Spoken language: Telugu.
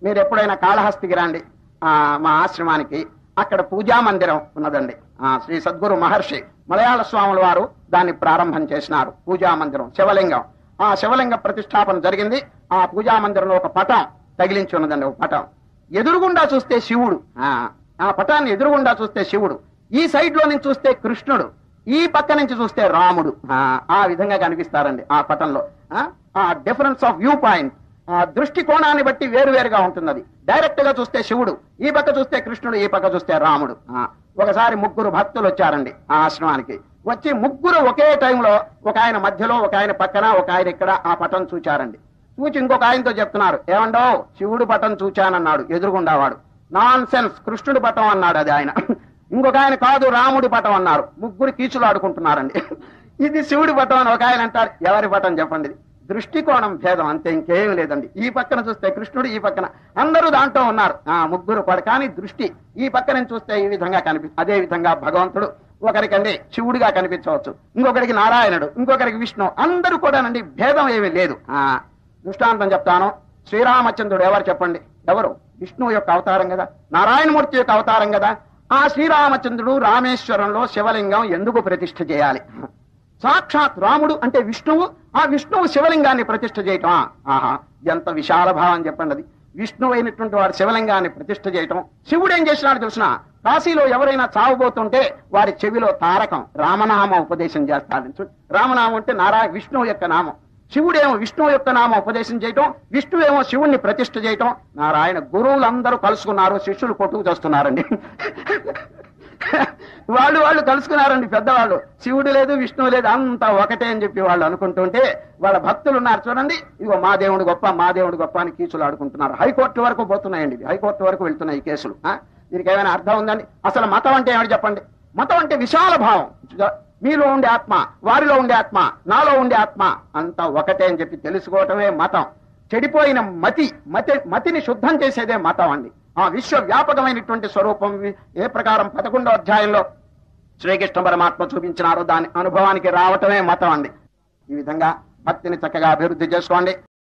మీరు ఎప్పుడైనా కాళహస్తికి రండి ఆ, మా ఆశ్రమానికి అక్కడ పూజా మందిరం ఉన్నదండి ఆ, శ్రీ సద్గురు మహర్షి మలయాళ స్వాముల వారు దాన్ని ప్రారంభం చేసినారు పూజా మందిరం శివలింగం ఆ శివలింగ ప్రతిష్టాపన జరిగింది ఆ పూజా మందిరంలో ఒక పటం తగిలించి ఉన్నదండి ఒక పటం ఎదురుగుండా చూస్తే శివుడు ఆ, ఆ పటాన్ని ఎదురుగుండా చూస్తే శివుడు ఈ సైడ్ లో నుంచి చూస్తే కృష్ణుడు ఈ పక్క నుంచి చూస్తే రాముడు ఆ, ఆ విధంగా కనిపిస్తారండి ఆ పటంలో ఆ డిఫరెన్స్ ఆఫ్ వ్యూ పాయింట్ ఆ దృష్టి కోణాన్ని బట్టి వేరువేరుగా ఉంటుంది అది డైరెక్ట్ గా చూస్తే శివుడు ఈ పక్క చూస్తే కృష్ణుడు ఈ పక్క చూస్తే రాముడు ఆ, ఒకసారి ముగ్గురు భక్తులు వచ్చారండి ఆ ఆశ్రమానికి వచ్చి ముగ్గురు ఒకే టైంలో ఒక ఆయన మధ్యలో ఒక ఆయన పక్కన ఒక ఆయన ఇక్కడ ఆ పటం చూచారండి చూచి ఇంకొక ఆయనతో చెప్తున్నారు ఏమండో శివుడు పటం చూచానన్నాడు ఎదురుగుండావాడు నాన్ సెన్స్ కృష్ణుడి పటం అన్నాడు అది ఆయన ఇంకొక ఆయన కాదు రాముడి పటం అన్నారు ముగ్గురు కీచులు ఆడుకుంటున్నారండి ఇది శివుడి పటం అని ఒక ఆయన అంటారు ఎవరి పటం చెప్పండి ఇది దృష్టికోణం భేదం అంతే ఇంకేం లేదండి ఈ పక్కన చూస్తే కృష్ణుడు ఈ పక్కన అందరూ దాంట్లో ఉన్నారు ఆ ముగ్గురు పడు కానీ దృష్టి ఈ పక్క నుంచి చూస్తే ఈ విధంగా కనిపి అదే విధంగా భగవంతుడు ఒకరికండి శివుడిగా కనిపించవచ్చు ఇంకొకరికి నారాయణుడు ఇంకొకరికి విష్ణు అందరూ కూడానండి భేదం ఏమీ లేదు ఆ దృష్టాంతం చెప్తాను శ్రీరామచంద్రుడు ఎవరు చెప్పండి ఎవరు విష్ణువు యొక్క అవతారం కదా నారాయణమూర్తి యొక్క అవతారం కదా ఆ శ్రీరామచంద్రుడు రామేశ్వరంలో శివలింగం ఎందుకు ప్రతిష్ఠ చేయాలి సాక్షాత్ రాముడు అంటే విష్ణువు ఆ విష్ణువు శివలింగాన్ని ప్రతిష్ఠ చేయటం ఆ, ఆహా ఎంత విశాల భావం చెప్పండి అది విష్ణువు అయినటువంటి వాడు శివలింగాన్ని ప్రతిష్ఠ చేయటం శివుడు ఏం చేసినాడు తెలిసిన కాశీలో ఎవరైనా చావబోతుంటే వారి చెవిలో తారకం రామనామ ఉపదేశం చేస్తాడు చూ- రామనామం అంటే నారాయణ విష్ణువు యొక్క నామం శివుడేమో విష్ణువు యొక్క నామం ఉపదేశం చేయటం విష్ణువేమో శివుణ్ణి ప్రతిష్ఠ చేయటం నారాయణ గురువులందరూ కలుసుకున్నారు శిష్యులు కొట్టుకు చేస్తున్నారండి వాళ్ళు వాళ్ళు కలుసుకున్నారండి పెద్దవాళ్ళు శివుడు లేదు విష్ణువు లేదు అంతా ఒకటే అని చెప్పి వాళ్ళు అనుకుంటుంటే వాళ్ళ భక్తులు ఉన్నారు చూడండి ఇగో మా దేవుడు గొప్ప మా దేవుడు గొప్ప అని కీచులు ఆడుకుంటున్నారు హైకోర్టు వరకు పోతున్నాయండి ఇవి హైకోర్టు వరకు వెళ్తున్నాయి ఈ కేసులు ఆ? దీనికి ఏమైనా అర్థం ఉందండి అసలు మతం అంటే ఏమిటి చెప్పండి మతం అంటే విశాల భావం మీలో ఉండే ఆత్మ వారిలో ఉండే ఆత్మ నాలో ఉండే ఆత్మ అంతా ఒకటే అని చెప్పి తెలుసుకోవటమే మతం చెడిపోయిన మతి మతి మతిని శుద్ధం చేసేదే మతం అండి ఆ విశ్వ వ్యాపకమైనటువంటి స్వరూపం వి- ఏ ప్రకారం పదకొండో అధ్యాయంలో శ్రీకృష్ణ పరమాత్మ చూపించినారో దాని అనుభవానికి రావటమే మతం అండి ఈ విధంగా భక్తిని చక్కగా అభివృద్ధి చేసుకోండి